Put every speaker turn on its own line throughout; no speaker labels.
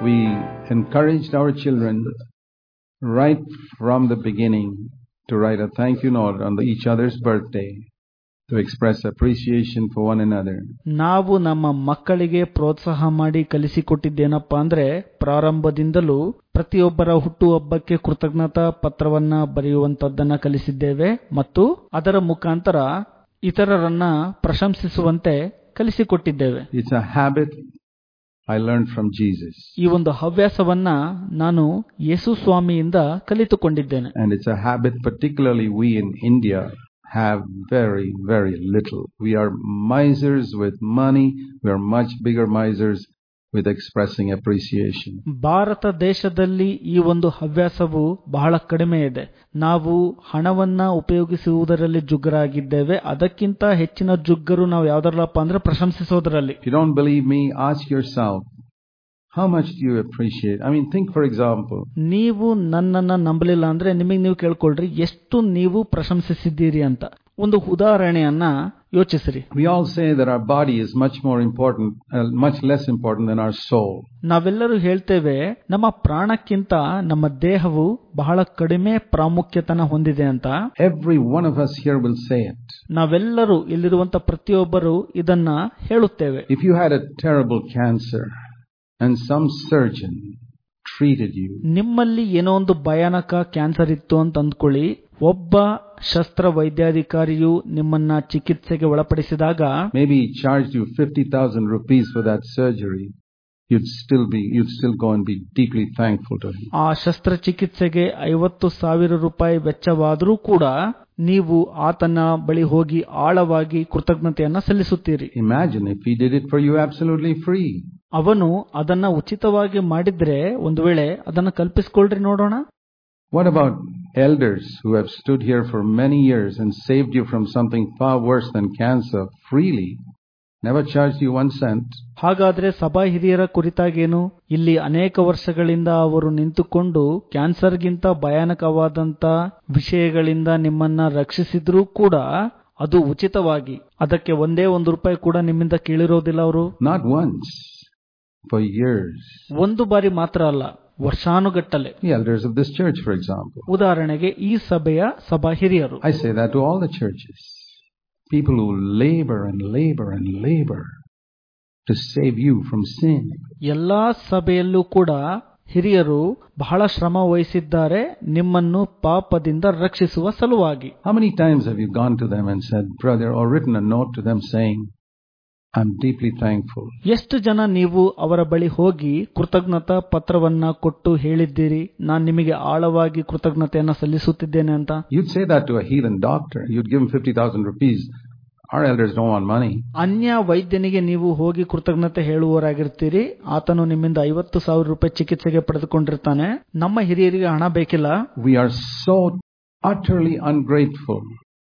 we encouraged our children right from the beginning to write a thank you note on the, each other's birthday to express appreciation for one another.
ನಾವು ನಮ್ಮ ಮಕ್ಕಳಿಗೆ ಪ್ರೋತ್ಸಾಹ ಮಾಡಿ ಕಲಿಸಿಕೊಟ್ಟಿದ್ದೇನಪ್ಪಾ ಅಂದ್ರೆ ಪ್ರಾರಂಭದಿಂದಲೂ ಪ್ರತಿಯೊಬ್ಬರ ಹುಟ್ಟುಹಬ್ಬಕ್ಕೆ ಕೃತಜ್ಞತಾ ಪತ್ರವನ್ನ ಬರೆಯುವಂತದ್ದನ್ನ ಕಲಿಸಿದ್ದೇವೆ ಮತ್ತು ಅದರ ಮುಖಾಂತರ ಇತರರನ್ನ ಪ್ರಶಂಸಿಸುವಂತೆ ಕಲಿಸಿಕೊಟ್ಟಿದ್ದೇವೆ
It's a habit I learned from Jesus.
ಈ ಒಂದು ಹವ್ಯಾಸವನ್ನ ನಾನು ಯೇಸು ಸ್ವಾಮಿಯಿಂದ ಕಲಿತುಕೊಂಡಿದ್ದೇನೆ
And it's a habit particularly we in India have very, very little. We are misers with money. We are much bigger misers with expressing appreciation.
Bharat ದೇಶದಲ್ಲಿ ಈ ಒಂದು ಹವ್ಯಾಸವು ಬಹಳ ಕಡಿಮೆ ಇದೆ ನಾವು ಹಣವನ್ನ ಉಪಯೋಗಿಸುವುದರಲ್ಲಿ ಜುಗ್ಗರಾಗಿದ್ದೇವೆ ಅದಕ್ಕಿಂತ ಹೆಚ್ಚಿನ ಜುಗ್ಗರು ನಾವು ಯಾವ್ದ್ರಲ್ಲಪ್ಪ ಅಂದ್ರೆ ಪ್ರಶಂಸಿಸೋದ್ರಲ್ಲಿ
If you don't believe me, ask yourself, how much do you appreciate? I mean, think for example,
ನೀವು ನನ್ನನ್ನ ನಂಬಲಿಲ್ಲ ಅಂದ್ರೆ ನಿಮಗೆ ನೀವು ಕೇಳ್ಕೊಳ್ರಿ ಎಷ್ಟು ನೀವು ಪ್ರಶಂಸಿಸಿದ್ದೀರಿ ಅಂತ ಒಂದು ಉದಾಹರಣೆಯನ್ನ ಯೋಚಿಸ್ರಿ
we all say that our body is much more important, uh, much less important than our soul.
ನಾವೆಲ್ಲರೂ ಹೇಳ್ತೇವೆ ನಮ್ಮ ಪ್ರಾಣಕ್ಕಿಂತ ನಮ್ಮ ದೇಹವು ಬಹಳ ಕಡಿಮೆ ಪ್ರಾಮುಖ್ಯತನ ಹೊಂದಿದೆ ಅಂತ
Every one of us here will say it.
ನಾವೆಲ್ಲರೂ ಇಲ್ಲಿರುವಂತ ಪ್ರತಿಯೊಬ್ಬರು ಇದನ್ನ ಹೇಳುತ್ತೇವೆ
If you had a terrible cancer and some surgeon treated you,
ನಿಮ್ಮಲ್ಲಿ ಏನೋ ಒಂದು ಭಯಾನಕ ಕ್ಯಾನ್ಸರ್ ಇತ್ತು ಅಂತ ಅಂದ್ಕೊಳ್ಳಿ ಒಬ್ಬ ಶಸ್ತ್ರ ವೈದ್ಯಾಧಿಕಾರಿಯು ನಿಮ್ಮನ್ನ ಚಿಕಿತ್ಸೆಗೆ ಒಳಪಡಿಸಿದಾಗ
maybe he charged you 50,000 rupees for that surgery, you'd still be, you'd still go and be deeply thankful to him.
ಆ ಶಸ್ತ್ರಚಿಕಿತ್ಸೆಗೆ ಐವತ್ತು ಸಾವಿರ ರೂಪಾಯಿ ವೆಚ್ಚವಾದರೂ ಕೂಡ ನೀವು ಆತನ ಬಳಿ ಹೋಗಿ ಆಳವಾಗಿ ಕೃತಜ್ಞತೆಯನ್ನ ಸಲ್ಲಿಸುತ್ತೀರಿ
Imagine if he did it for you absolutely free.
ಅವನು ಅದನ್ನ ಉಚಿತವಾಗಿ ಮಾಡಿದ್ರೆ ಒಂದು ವೇಳೆ ಅದನ್ನ ಕಲ್ಪಿಸ್ಕೊಳ್ರಿ ನೋಡೋಣ
What about elders who have stood here for many years and saved you from something far worse than cancer freely, never charged you one cent?
ಹಾಗಾದ್ರೆ ಸಭಾ ಹಿರಿಯರ ಕುರಿತಾಗೇನು ಇಲ್ಲಿ ಅನೇಕ ವರ್ಷಗಳಿಂದ ಅವರು ನಿಂತುಕೊಂಡು ಕ್ಯಾನ್ಸರ್ಗಿಂತ ಭಯಾನಕವಾದಂತ ವಿಷಯಗಳಿಂದ ನಿಮ್ಮನ್ನ ರಕ್ಷಿಸಿದ್ರೂ ಕೂಡ ಅದು ಉಚಿತವಾಗಿ ಅದಕ್ಕೆ ಒಂದೇ ಒಂದು ರೂಪಾಯಿ ಕೂಡ ನಿಮ್ಮಿಂದ ಕೇಳಿರೋದಿಲ್ಲ ಅವರು
Not once, for years.
ಒಂದು ಬಾರಿ ಮಾತ್ರ ಅಲ್ಲ ವರ್ಷಾನುಗಟ್ಟಲೆ
The elders of this church, for example.
ಉದಾಹರಣೆಗೆ ಈ ಸಭೆಯ ಸಭಾ ಹಿರಿಯರು
I say that to all the churches. People who labor and labor and labor to save you from sin.
ಎಲ್ಲಾ ಸಭೆಯಲ್ಲೂ ಕೂಡ ಹಿರಿಯರು ಬಹಳ ಶ್ರಮ ವಹಿಸಿದ್ದಾರೆ ನಿಮ್ಮನ್ನು ಪಾಪದಿಂದ ರಕ್ಷಿಸುವ ಸಲುವಾಗಿ
How many times have you gone to them and said, brother, or written a note to them saying, I'm deeply thankful.
ಎಷ್ಟು ಜನ ನೀವು ಅವರ ಬಳಿ ಹೋಗಿ ಕೃತಜ್ಞತಾ ಪತ್ರವನ್ನ ಕೊಟ್ಟು ಹೇಳಿದ್ದೀರಿ ನಾನು ನಿಮಗೆ ಆಳವಾಗಿ ಕೃತಜ್ಞತೆಯನ್ನ ಸಲ್ಲಿಸುತ್ತಿದ್ದೇನೆ ಅಂತ
You'd say that to a heathen doctor. You'd give him 50,000 rupees. Our elders don't want money.
ಅನ್ಯ ವೈದ್ಯನಿಗೆ ನೀವು ಹೋಗಿ ಕೃತಜ್ಞತೆ ಹೇಳುವವರಾಗಿರ್ತೀರಿ ಆತನು ನಿಮ್ಮಿಂದ ಐವತ್ತು ಸಾವಿರ ರೂಪಾಯಿ ಚಿಕಿತ್ಸೆಗೆ ಪಡೆದುಕೊಂಡಿರ್ತಾನೆ ನಮ್ಮ ಹಿರಿಯರಿಗೆ ಹಣ ಬೇಕಿಲ್ಲ
We are so utterly ungrateful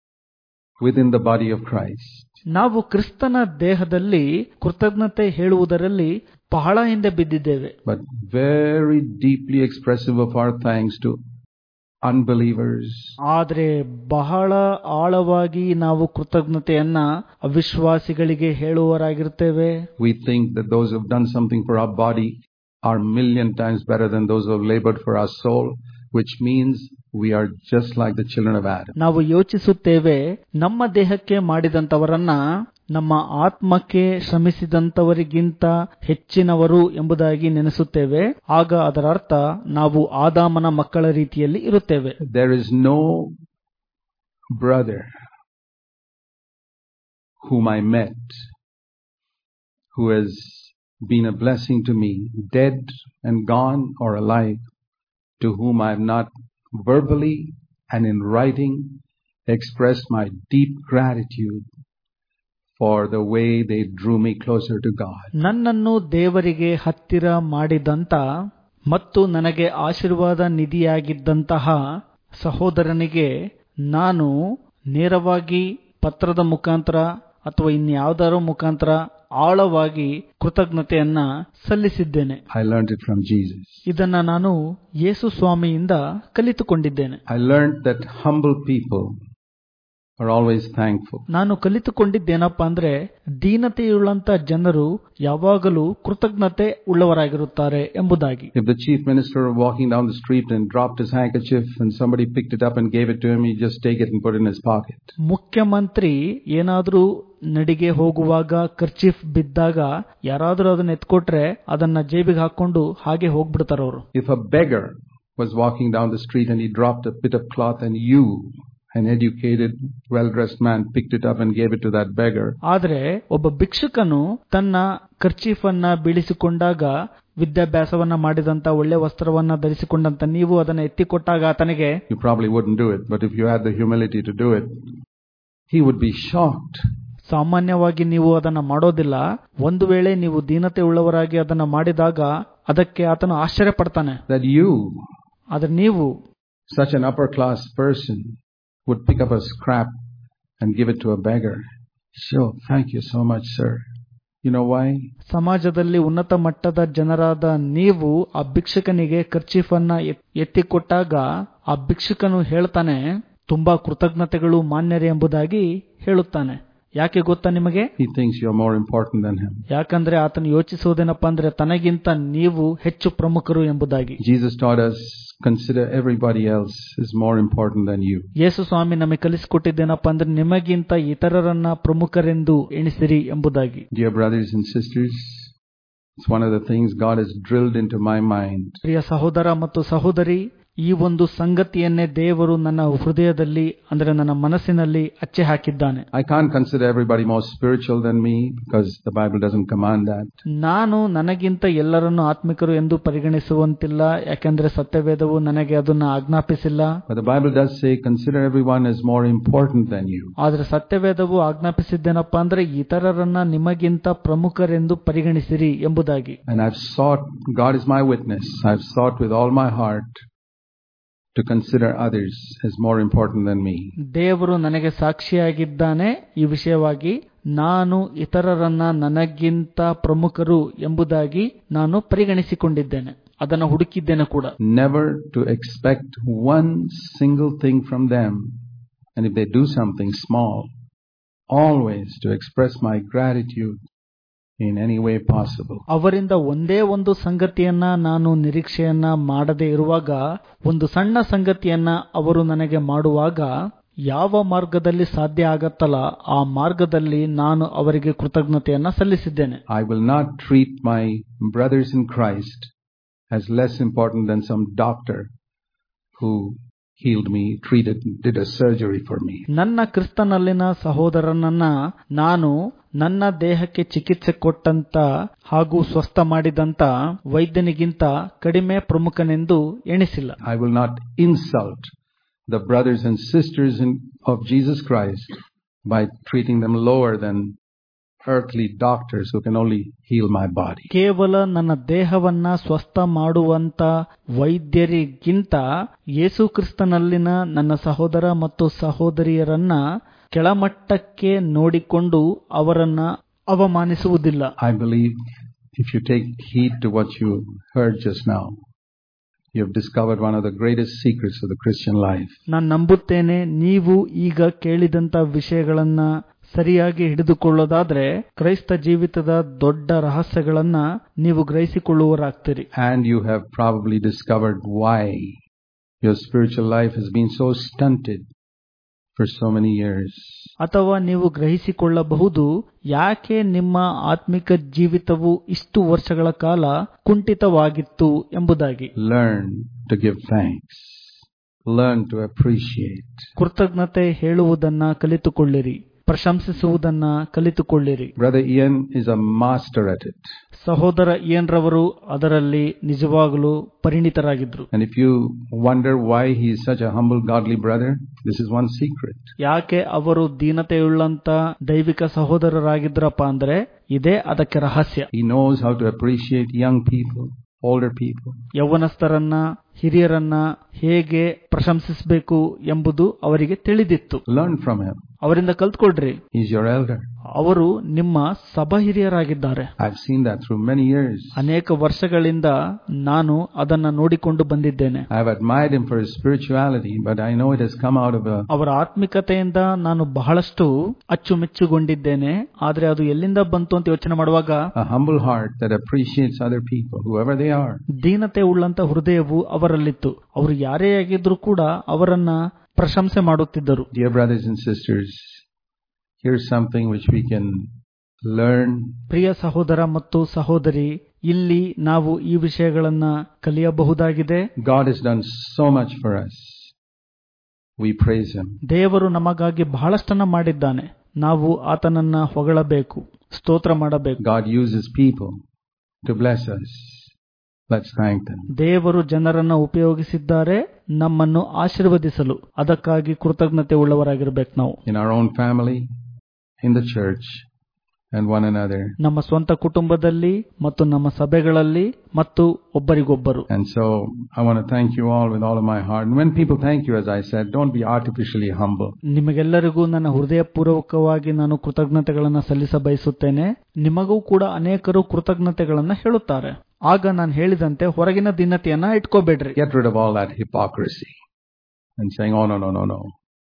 within the body of Christ.
ನಾವು ಕ್ರಿಸ್ತನ ದೇಹದಲ್ಲಿ ಕೃತಜ್ಞತೆ ಹೇಳುವುದರಲ್ಲಿ ಬಹಳ ಹಿಂದೆ ಬಿದ್ದಿದ್ದೇವೆ
but very deeply expressive of our thanks to unbelievers,
ಆದರೆ ಬಹಳ ಆಳವಾಗಿ ನಾವು ಕೃತಜ್ಞತೆಯನ್ನ ಅವಿಶ್ವಾಸಿಗಳಿಗೆ ಹೇಳುವವರಾಗಿರ್ತೇವೆ
we think that those who have done something for our body are million times better than those who have labored for our soul, which means we are just like the children of Adam.
ನಾವು ಯೋಚಿಸುತ್ತೇವೆ ನಮ್ಮ ದೇಹಕ್ಕೆ ಮಾಡಿದಂತವರನ್ನ ನಮ್ಮ ಆತ್ಮಕ್ಕೆ ಶ್ರಮಿಸಿದಂತವರಿಗಿಂತ ಹೆಚ್ಚಿನವರು ಎಂಬುದಾಗಿ ನೆನೆಸುತ್ತೇವೆ ಆಗ ಅದರ ಅರ್ಥ ನಾವು ಆದಾಮನ ಮಕ್ಕಳ ರೀತಿಯಲ್ಲಿ ಇರುತ್ತೇವೆ
There is no brother whom I met who has been a blessing to me, dead and gone or alive, to whom I have not verbally and in writing expressed my deep gratitude for the way they drew me closer to God.
ನನ್ನನ್ನು ದೇವರಿಗೆ ಹತ್ತಿರ ಮಾಡಿದಂತ ಮತ್ತು ನನಗೆ ಆಶೀರ್ವಾದ ನಿಧಿಯಾಗಿದ್ದಂತಹ ಸಹೋದರನಿಗೆ ನಾನು ನೇರವಾಗಿ ಪತ್ರದ ಮುಖಾಂತರ ಅಥವಾ ಇನ್ಯಾವುದಾರೋ ಮುಖಾಂತರ ಆಳವಾಗಿ ಕೃತಜ್ಞತೆಯನ್ನ ಸಲ್ಲಿಸಿದ್ದೇನೆ
I learned it from Jesus.
ಇದನ್ನ ನಾನು ಯೇಸು ಸ್ವಾಮಿಯಿಂದ ಕಲಿತುಕೊಂಡಿದ್ದೇನೆ
I learned that humble people are always thankful.
ನಾನು ಕಲಿತುಕೊಂಡಿದ್ದೇನಪ್ಪಾ ಅಂದ್ರೆ ದೀನತೆಯುಳ್ಳಂತ ಜನರು ಯಾವಾಗಲೂ ಕೃತಜ್ಞತೆ ಉಳ್ಳವರಾಗಿರುತ್ತಾರೆ ಎಂಬುದಾಗಿ
If the chief minister were walking down the street and dropped his handkerchief and somebody picked it up and gave it to him, he'd just take it and put it in his pocket.
ಮುಖ್ಯಮಂತ್ರಿ ಏನಾದ್ರೂ ನಡಿಗೆ ಹೋಗುವಾಗ kerchief ಬಿದ್ದಾಗ ಯಾರಾದ್ರೂ ಅದನ್ನ ಎತ್ಕೊಟ್ರೆ ಅದನ್ನ ಜೇಬಿಗೆ ಹಾಕೊಂಡು ಹಾಗೆ ಹೋಗ್ಬಿಡ್ತಾರ ಅವರು
If a beggar was walking down the street and he dropped a bit of cloth and you, an educated, well-dressed man, picked it up and gave it to that beggar,
ಆದ್ರೆ ಒಬ್ಬ ಭಿಕ್ಷುಕನು ತನ್ನ ಖರ್ಚೀಫನ್ನ ಬೀಳಿಸಿಕೊಂಡಾಗ ವಿದ್ಯಾಭ್ಯಾಸವನ್ನ ಮಾಡಿದಂತ ಒಳ್ಳೆ ವಸ್ತ್ರವನ್ನ ಧರಿಸಿಕೊಂಡಂತ ನೀವು ಅದನ್ನ ಎತ್ತಿಕೊಟ್ಟಾಗ ಆತನಿಗೆ
you probably wouldn't do it. But if you had the humility to do it, he would be shocked.
ಸಾಮಾನ್ಯವಾಗಿ ನೀವು ಅದನ್ನ ಮಾಡೋದಿಲ್ಲ ಒಂದು ವೇಳೆ ನೀವು ದೀನತೆ ಉಳ್ಳವರಾಗಿ ಅದನ್ನ ಮಾಡಿದಾಗ ಅದಕ್ಕೆ ಆತನು ಆಶ್ಚರ್ಯ ಪಡ್ತಾನೆ
That you,
ಆದ್ರೆ ನೀವು
such an upper class person, would pick up a scrap and give it to a beggar. Sure, thank you so much, sir. You know why?
ಸಮಾಜದಲ್ಲಿ ಉನ್ನತ ಮಟ್ಟದ ಜನರಾದ ನೀವು ಆ ಭಿಕ್ಷುಕನಿಗೆ ಖರ್ಚೀಫನ್ನ ಎತ್- ಎತ್ತಿಕೊಟ್ಟಾಗ ಆ ಭಿಕ್ಷುಕನು ಹೇಳ್ತಾನೆ ತುಂಬಾ ಕೃತಜ್ಞತೆಗಳು ಮಾನ್ಯರೇ ಎಂಬುದಾಗಿ ಹೇಳುತ್ತಾನೆ ಯಾಕೆ ಗೊತ್ತಾ ನಿಮಗೆ
He thinks you're more important than him.
ಯಾಕಂದ್ರೆ ಆತನು ಯೋಚಿಸುವುದೇನಪ್ಪ ಅಂದ್ರೆ ತನಗಿಂತ ನೀವು ಹೆಚ್ಚು ಪ್ರಮುಖರು ಎಂಬುದಾಗಿ
Jesus taught us, consider everybody else is more important than you.
ಯೇಸು ಸ್ವಾಮಿ ನಮಗೆ ಕಲಿಸಿಕೊಟ್ಟಿದ್ದೇನಪ್ಪ ಅಂದ್ರೆ ನಿಮಗಿಂತ ಇತರರನ್ನ ಪ್ರಮುಖರೆಂದು ಎಣಿಸಿರಿ ಎಂಬುದಾಗಿ
Dear brothers and sisters, it's one of the things God has drilled into my mind.
ಪ್ರಿಯ ಸಹೋದರ ಮತ್ತು ಸಹೋದರಿ ಈ ಒಂದು ಸಂಗತಿಯನ್ನೇ ದೇವರು ನನ್ನ ಹೃದಯದಲ್ಲಿ ಅಂದ್ರೆ ನನ್ನ ಮನಸ್ಸಿನಲ್ಲಿ ಅಚ್ಚೆ ಹಾಕಿದ್ದಾನೆ
I can't consider everybody more spiritual than me because the Bible doesn't command that.
ನಾನು ನನಗಿಂತ ಎಲ್ಲರನ್ನು ಆತ್ಮಿಕರು ಎಂದು ಪರಿಗಣಿಸುವಂತಿಲ್ಲ ಯಾಕೆಂದ್ರೆ ಸತ್ಯವೇದವು ನನಗೆ ಅದನ್ನ ಆಜ್ಞಾಪಿಸಿಲ್ಲ
But the Bible does say, consider everyone as more important than you.
ಆದ್ರೆ ಸತ್ಯವೇದವು ಆಜ್ಞಾಪಿಸಿದ್ದೇನಪ್ಪ ಅಂದ್ರೆ ಇತರರನ್ನ ನಿಮಗಿಂತ ಪ್ರಮುಖರೆಂದು ಪರಿಗಣಿಸಿರಿ ಎಂಬುದಾಗಿ
And I've sought, God is my witness, I've sought with all my heart to consider others as more important than me.
ದೇವರು ನನಗೆ ಸಾಕ್ಷಿಯಾಗಿದ್ದಾನೆ ಈ ವಿಷಯವಾಗಿ ನಾನು ಇತರರನ್ನ ನನಗಿಂತ ಪ್ರಮುಖರು ಎಂಬುದಾಗಿ ನಾನು ಪರಿಗಣಿಸಿಕೊಂಡಿದ್ದೇನೆ ಅದನ್ನು ಹುಡುಕಿದ್ದೇನೆ ಕೂಡ
Never to expect one single thing from them. And if they do something small, always to express my gratitude in any way possible.
ಅವರಿಂದ ಒಂದೇ ಒಂದು ಸಂಗತಿಯನ್ನ ನಾನು ನಿರೀಕ್ಷೆಯನ್ನ ಮಾಡದೇ ಇರುವಾಗ ಒಂದು ಸಣ್ಣ ಸಂಗತಿಯನ್ನ ಅವರು ನನಗೆ ಮಾಡುವಾಗ ಯಾವ ಮಾರ್ಗದಲ್ಲಿ ಸಾಧ್ಯ ಆಗತ್ತಲ್ಲ ಆ ಮಾರ್ಗದಲ್ಲಿ ನಾನು ಅವರಿಗೆ ಕೃತಜ್ಞತೆಯನ್ನ ಸಲ್ಲಿಸಿದ್ದೇನೆ
I will not treat my brothers in Christ as less important than some doctor who healed me, treated, did a surgery for me.
ನನ್ನ ಕ್ರಿಸ್ತನಲ್ಲಿನ ಸಹೋದರನನ್ನ ನಾನು ನನ್ನ ದೇಹಕ್ಕೆ ಚಿಕಿತ್ಸೆ ಕೊಟ್ಟಂತ ಹಾಗೂ ಸ್ವಸ್ಥ ಮಾಡಿದಂತ ವೈದ್ಯನಿಗಿಂತ ಕಡಿಮೆ ಪ್ರಮುಖನೆಂದು ಎಣಿಸಿಲ್ಲ
I will not insult the brothers and sisters in, of Jesus Christ by treating them lower than earthly doctors who can only heal my body.
ಕೇವಲ ನನ್ನ ದೇಹವನ್ನ ಸ್ವಸ್ಥ ಮಾಡುವಂತ ವೈದ್ಯರಿಗಿಂತ ಯೇಸು ಕ್ರಿಸ್ತನಲ್ಲಿನ ನನ್ನ ಸಹೋದರ ಮತ್ತು ಸಹೋದರಿಯರನ್ನ ಕೆಳಮಟ್ಟಕ್ಕೆ ನೋಡಿಕೊಂಡು ಅವರನ್ನ ಅವಮಾನಿಸುವುದಿಲ್ಲ
I believe if you take heed to what you heard just now, you have discovered one of the greatest secrets of the Christian life.
ನಾನು ನಂಬುತ್ತೇನೆ ನೀವು ಈಗ ಕೇಳಿದಂತ ವಿಷಯಗಳನ್ನ ಸರಿಯಾಗಿ ಹಿಡಿದುಕೊಳ್ಳೋದಾದ್ರೆ ಕ್ರೈಸ್ತ ಜೀವಿತದ ದೊಡ್ಡ ರಹಸ್ಯಗಳನ್ನ ನೀವು ಗ್ರಹಿಸಿಕೊಳ್ಳುವರಾಗ್ತೀರಿ
And you have probably discovered why your spiritual life has been so stunted for so many years.
ಅಥವಾ ನೀವು ಗ್ರಹಿಸಿಕೊಳ್ಳಬಹುದು ಯಾಕೆ ನಿಮ್ಮ ಆತ್ಮಿಕ ಜೀವಿತವು ಇಷ್ಟು ವರ್ಷಗಳ ಕಾಲ ಕುಂಠಿತವಾಗಿತ್ತು ಎಂಬುದಾಗಿ
Learn to give thanks. Learn to appreciate.
ಕೃತಜ್ಞತೆ ಹೇಳುವುದನ್ನ ಕಲಿತುಕೊಳ್ಳಿರಿ ಪ್ರಶಂಸಿಸುವುದನ್ನ ಕಲಿತುಕೊಳ್ಳಿರಿ
Brother Ian is a master at it.
ಸಹೋದರ ಇಯನ್ರವರು ಅದರಲ್ಲಿ ನಿಜವಾಗಲೂ ಪರಿಣಿತರಾಗಿದ್ರು
And if you wonder why he is such a humble, godly brother, this is one secret.
ಯಾಕೆ ಅವರು ದೀನತೆಯುಳ್ಳಂತ ದೈವಿಕ ಸಹೋದರರಾಗಿದ್ರಪ್ಪ ಅಂದ್ರೆ ಇದೇ ಅದಕ್ಕೆ ರಹಸ್ಯ
He knows how to appreciate young people, older people.
ಯೌವನಸ್ಥರನ್ನ ಹಿರಿಯರನ್ನ ಹೇಗೆ ಪ್ರಶಂಸಿಸಬೇಕು ಎಂಬುದು ಅವರಿಗೆ ತಿಳಿದಿತ್ತು
Learn from him.
ಅವರಿಂದ ಕಲ್ತ್ಕೊಳ್ರಿ
He's your elder.
ಅವರು ನಿಮ್ಮ ಸಭಾ ಹಿರಿಯರಾಗಿದ್ದಾರೆ
I've seen that through many years.
ಅನೇಕ ವರ್ಷಗಳಿಂದ ನಾನು ಅದನ್ನ ನೋಡಿಕೊಂಡು ಬಂದಿದ್ದೇನೆ
I've admired him for his spirituality, but I know it has come out of a
ಅವರ ಆತ್ಮಿಕತೆಯಿಂದ ನಾನು ಬಹಳಷ್ಟು ಅಚ್ಚುಮೆಚ್ಚುಗೊಂಡಿದ್ದೇನೆ ಆದ್ರೆ ಅದು ಎಲ್ಲಿಂದ ಬಂತು ಅಂತ ಯೋಚನೆ ಮಾಡುವಾಗ
a humble heart that appreciates other people, whoever they are.
ದೀನತೆ ಉಳ್ಳಂತ ಹೃದಯವು ಅವರಲ್ಲಿತ್ತು ಅವರು ಯಾರೇ ಆಗಿದ್ರು ಕೂಡ ಅವರನ್ನ ಪ್ರಶಂಸೆ ಮಾಡುತ್ತಿದ್ದರು
Dear brothers and sisters, here's something which we can learn
ಪ್ರಿಯ ಸಹೋದರ ಮತ್ತು ಸಹೋದರಿ ಇಲ್ಲಿ ನಾವು ಈ ವಿಷಯಗಳನ್ನ ಕಲಿಯಬಹುದಾಗಿದೆ
God has done so much for us. We praise Him.
ದೇವರು ನಮಗಾಗಿ ಬಹಳಷ್ಟನ್ನ ಮಾಡಿದ್ದಾನೆ ನಾವು ಆತನನ್ನ ಹೊಗಳಬೇಕು ಸ್ತೋತ್ರ ಮಾಡಬೇಕು
God uses people to bless us. Let's thank them.
ದೇವರು ಜನರನ್ನ ಉಪಯೋಗಿಸಿದ್ದಾರೆ ನಮ್ಮನ್ನು ಆಶೀರ್ವದಿಸಲು ಅದಕ್ಕಾಗಿ ಕೃತಜ್ಞತೆ ಉಳ್ಳವರಾಗಿರ್ಬೇಕು ನಾವು
In our own family, in the church, and one another.
ನಮ್ಮ ಸ್ವಂತ ಕುಟುಂಬದಲ್ಲಿ ಮತ್ತು ನಮ್ಮ ಸಭೆಗಳಲ್ಲಿ ಮತ್ತು ಒಬ್ಬರಿಗೊಬ್ಬರು
And so I want to thank you all with all of my heart. And when people thank you, as I said, don't be artificially humble.
ನಿಮಗೆಲ್ಲರಿಗೂ ನನ್ನ ಹೃದಯಪೂರ್ವಕವಾಗಿ ನಾನು ಕೃತಜ್ಞತೆಗಳನ್ನ ಸಲ್ಲಿಸ ಬಯಸುತ್ತೇನೆ ನಿಮಗೂ ಕೂಡ ಅನೇಕರು ಕೃತಜ್ಞತೆಗಳನ್ನ ಹೇಳುತ್ತಾರೆ ಆಗ ನಾನು ಹೇಳಿದಂತೆ ಹೊರಗಿನ ದಿನತೆಯನ್ನ ಇಟ್ಕೋಬೇಡ್ರಿ
Get rid of all that hypocrisy and saying, oh, no, no, no, no.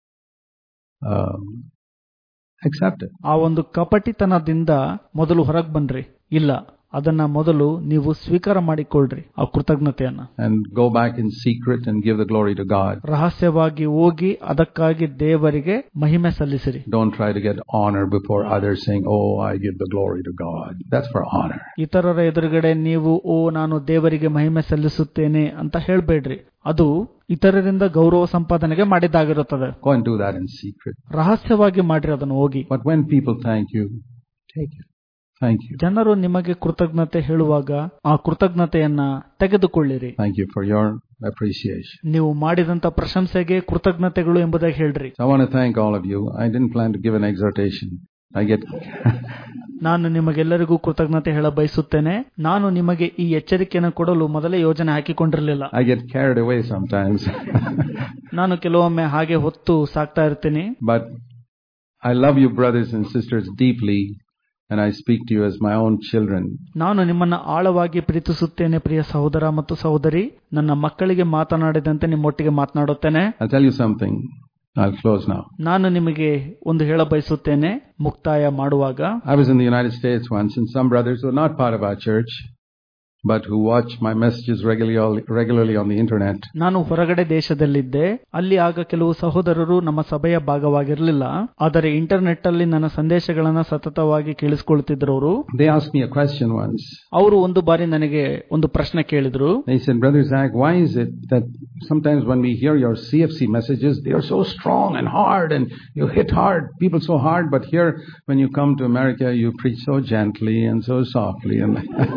Um, accept it.
ಆ ಒಂದು ಕಪಟಿತನದಿಂದ ಮೊದಲು ಹೊರಗೆ ಬನ್ರಿ ಇಲ್ಲ ಅದನ್ನ ಮೊದಲು ನೀವು ಸ್ವೀಕಾರ ಮಾಡಿಕೊಳ್ಳ್ರಿ ಆ ಕೃತಜ್ಞತೆಯನ್ನ
And go back in secret and give the glory to God.
ರಹಸ್ಯವಾಗಿ ಹೋಗಿ ಅದಕ್ಕಾಗಿ ದೇವರಿಗೆ ಮಹಿಮೆ ಸಲ್ಲಿಸಿರಿ
Don't try to get honor before others saying, oh, I give the glory to God. That's for honor.
ಇತರರ ಎದುರುಗಡೆ ನೀವು ಓ ನಾನು ದೇವರಿಗೆ ಮಹಿಮೆ ಸಲ್ಲಿಸುತ್ತೇನೆ ಅಂತ ಹೇಳ್ಬೇಡ್ರಿ ಅದು ಇತರರಿಂದ ಗೌರವ ಸಂಪಾದನೆಗೆ ಮಾಡಿದ್ದಾಗಿರುತ್ತದೆ
Go and do that in secret.
ರಹಸ್ಯವಾಗಿ ಮಾಡ್ರಿ ಅದನ್ನು ಹೋಗಿ
But when people thank you, take it. Thank you.
ಜನರು ನಿಮಗೆ ಕೃತಜ್ಞತೆ ಹೇಳುವಾಗ ಆ ಕೃತಜ್ಞತೆಯನ್ನ ತೆಗೆದುಕೊಳ್ಳಿರಿ
Thank you for your appreciation.
ನೀವು ಮಾಡಿದಂತ ಪ್ರಶಂಸೆಗೆ ಕೃತಜ್ಞತೆಗಳು ಎಂಬುದಾಗಿ ಹೇಳ್ರಿ
So I want to thank all of you. I didn't plan to give an exhortation. I get
ನಾನು ನಿಮಗೆಲ್ಲರಿಗೂ ಕೃತಜ್ಞತೆ ಹೇಳ ಬಯಸುತ್ತೇನೆ ನಾನು ನಿಮಗೆ ಈ ಎಚ್ಚರಿಕೆಯನ್ನು ಕೊಡಲು ಮೊದಲೇ ಯೋಜನೆ ಹಾಕಿಕೊಂಡಿರಲಿಲ್ಲ
I get carried away sometimes.
ನಾನು ಕೆಲವೊಮ್ಮೆ ಹಾಗೆ ಹೊತ್ತು ಸಾಕ್ತಾ ಇರ್ತೀನಿ
but I love you brothers and sisters deeply and I speak to you as my own children.
ನಾನು ನಿಮ್ಮನ್ನ ಆಳವಾಗಿ ಪ್ರೀತಿಸುತ್ತೇನೆ ಪ್ರಿಯ ಸಹೋದರ ಮತ್ತು ಸಹೋದರಿ ನನ್ನ ಮಕ್ಕಳಿಗೆ ಮಾತನಾಡಿದಂತೆ ನಿಮ್ಮೊಟ್ಟಿಗೆ ಮಾತನಾಡುತ್ತೇನೆ
I'll tell you something. I'll close now.
ನಾನು ನಿಮಗೆ ಒಂದು ಹೇಳ ಬಯಸುತ್ತೇನೆ ಮುಕ್ತಾಯ ಮಾಡುವಾಗ
I was in the United States once and some brothers who are not part of our church but who watch my messages regularly, regularly on the internet.
ನಾನು ಹೊರಗಡೆ ದೇಶದಲ್ಲಿದ್ದೆ ಅಲ್ಲಿ ಆಗ ಕೆಲವು ಸಹೋದರರು ನಮ್ಮ ಸಭೆಯ ಭಾಗವಾಗಿರಲಿಲ್ಲ ಆದರೆ ಇಂಟರ್ನೆಟ್ ಅಲ್ಲಿ ನನ್ನ ಸಂದೇಶಗಳನ್ನ ಸತತವಾಗಿ ಕೇಳಿಸ್ಕೊಳ್ತಿದ್ರು
They asked me a question once.
ಅವರು ಒಂದು ಬಾರಿ ನನಗೆ ಒಂದು ಪ್ರಶ್ನೆ ಕೇಳಿದ್ರು
They said, Brother Zach, why is it that sometimes when we hear your CFC messages, they are so strong and hard and you hit hard, people so hard, but here when you come to America, you preach so gently and so softly. And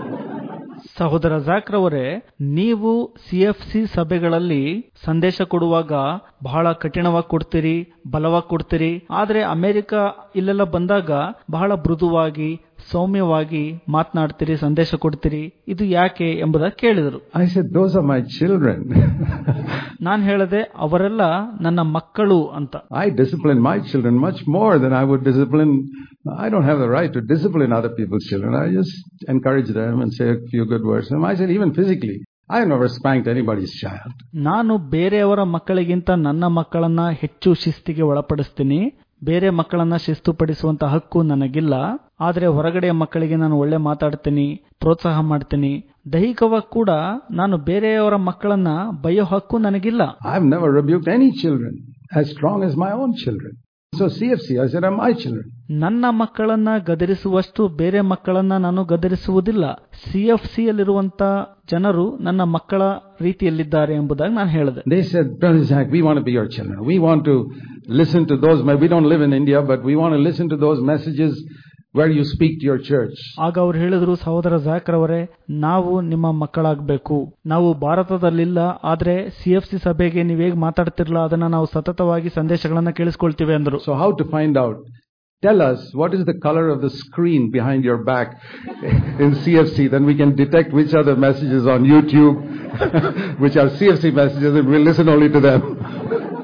ಸಹೋದರ ಜಾಕ್ರವರೇ ನೀವು C F C ಸಭೆಗಳಲ್ಲಿ ಸಂದೇಶ ಕೊಡುವಾಗ ಬಹಳ ಕಠಿಣವಾಗಿ ಕೊಡ್ತೀರಿ ಬಲವಾಗಿ ಕೊಡ್ತೀರಿ ಆದ್ರೆ ಅಮೆರಿಕ ಇಲ್ಲೆಲ್ಲ ಬಂದಾಗ ಬಹಳ ಮೃದುವಾಗಿ ಸೌಮ್ಯವಾಗಿ ಮಾತನಾಡ್ತೀರಿ ಸಂದೇಶ ಕೊಡ್ತೀರಿ ಇದು ಯಾಕೆ ಎಂಬುದಾಗಿ ಕೇಳಿದರು
I said, those are my children.
ನಾನು ಹೇಳದೆ ಅವರೆಲ್ಲ ನನ್ನ ಮಕ್ಕಳು ಅಂತ
I discipline my children much more than I would discipline. I don't have the right to discipline other people's children. I just encourage them and say a few good words to them. I said, even physically, I never spanked anybody's child.
ನಾನು ಬೇರೆಯವರ ಮಕ್ಕಳಿಗಿಂತ ನನ್ನ ಮಕ್ಕಳನ್ನ ಹೆಚ್ಚು ಶಿಸ್ತಿಗೆ ಒಳಪಡಿಸ್ತೀನಿ ಬೇರೆ ಮಕ್ಕಳನ್ನ ಶಿಸ್ತುಪಡಿಸುವಂತ ಹಕ್ಕು ನನಗಿಲ್ಲ ಆದ್ರೆ ಹೊರಗಡೆಯ ಮಕ್ಕಳಿಗೆ ನಾನು ಒಳ್ಳೆ ಮಾತಾಡ್ತೀನಿ ಪ್ರೋತ್ಸಾಹ ಮಾಡ್ತೀನಿ ದೈಹಿಕವಾಗಿ ಕೂಡ ನಾನು ಬೇರೆಯವರ ಮಕ್ಕಳನ್ನ ಬಯ್ಯೋ ಹಕ್ಕು ನನಗಿಲ್ಲ
I've never rebuked any children as strong as my own children. So CFC, I said, are my children.
ನನ್ನ ಮಕ್ಕಳನ್ನ ಗದರಿಸುವಷ್ಟು ಬೇರೆ ಮಕ್ಕಳನ್ನ ನಾನು ಗದರಿಸುವುದಿಲ್ಲ ಸಿ ಎಫ್ ಸಿ ಯಲ್ಲಿರುವಂತ ಜನರು ನನ್ನ ಮಕ್ಕಳ ರೀತಿಯಲ್ಲಿದ್ದಾರೆ ಎಂಬುದಾಗಿ ನಾನು ಹೇಳಿದೆ
They said, Brother Zach, we want to be your children. We want to listen to those, we don't live in India, but we want to listen to those messages where you speak to your church.
ಆಗ ಅವ್ರು ಹೇಳಿದ್ರು ಸಹೋದರ ಜಾಕ್ರವರೇ ನಾವು ನಿಮ್ಮ ಮಕ್ಕಳಾಗಬೇಕು ನಾವು ಭಾರತದಲ್ಲಿಲ್ಲ ಆದ್ರೆ C F C ಸಭೆಗೆ ನೀವ್ ಹೇಗ್ ಮಾತಾಡ್ತಿರ್ಲ ಅದನ್ನ ನಾವು ಸತತವಾಗಿ ಸಂದೇಶಗಳನ್ನ ಕೇಳಿಸ್ಕೊಳ್ತೀವಿ ಅಂದ್ರು
So how to find out? Tell us what is the color of the screen behind your back in CFC. Then we can detect which are the messages on YouTube, which are CFC messages, and we'll listen only to them.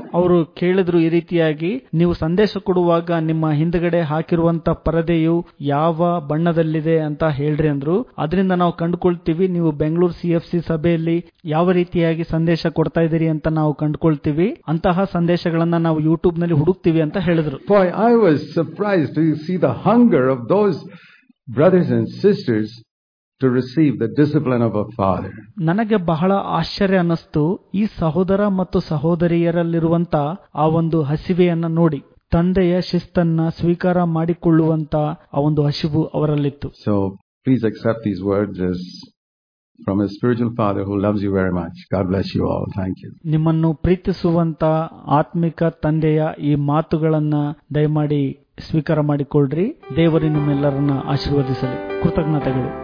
ಅವರು ಕೇಳಿದ್ರು ಈ ರೀತಿಯಾಗಿ ನೀವು ಸಂದೇಶ ಕೊಡುವಾಗ ನಿಮ್ಮ ಹಿಂದ್ಗಡೆ ಹಾಕಿರುವಂತ ಪರದೆಯು ಯಾವ ಬಣ್ಣದಲ್ಲಿದೆ ಅಂತ ಹೇಳ್ರಿ ಅಂದ್ರು ಅದರಿಂದ ನಾವು ಕಂಡುಕೊಳ್ತೀವಿ ನೀವು ಬೆಂಗಳೂರು ಸಿ ಎಫ್ ಸಿ ಸಭೆಯಲ್ಲಿ ಯಾವ ರೀತಿಯಾಗಿ ಸಂದೇಶ ಕೊಡ್ತಾ ಇದ್ದೀರಿ ಅಂತ ನಾವು ಕಂಡುಕೊಳ್ತೀವಿ ಅಂತಹ ಸಂದೇಶಗಳನ್ನ ನಾವು ಯೂಟ್ಯೂಬ್ ನಲ್ಲಿ ಹುಡುಕ್ತಿವಿ ಅಂತ ಹೇಳಿದ್ರು
Boy, I was surprised to see the hunger of those brothers and sisters to receive the discipline of a father.
ನನಗೆ ಬಹಳ ಆಶ್ಚರ್ಯ ಅನ್ನಿಸ್ತು ಈ ಸಹೋದರ ಮತ್ತು ಸಹೋದರಿಯರಲ್ಲಿರುವಂತ ಆ ಒಂದು ಹಸಿವೆಯನ್ನ ನೋಡಿ ತಂದೆಯ ಶಿಸ್ತನ್ನ ಸ್ವೀಕಾರ ಮಾಡಿಕೊಳ್ಳುವಂತ ಆ ಒಂದು ಹಸಿವು ಅವರಲ್ಲಿತ್ತು
So please accept these words as from a spiritual father who loves you very much. God bless you all. Thank you.
ನಿಮ್ಮನ್ನು ಪ್ರೀತಿಸುವಂತ ಆತ್ಮಿಕ ತಂದೆಯ ಈ ಮಾತುಗಳನ್ನ ದಯಮಾಡಿ ಸ್ವೀಕಾರ ಮಾಡಿಕೊಳ್ಳ್ರಿ ದೇವರು ನಿಮ್ಮೆಲ್ಲರನ್ನ ಆಶೀರ್ವದಿಸಲಿ ಕೃತಜ್ಞತೆಗಳು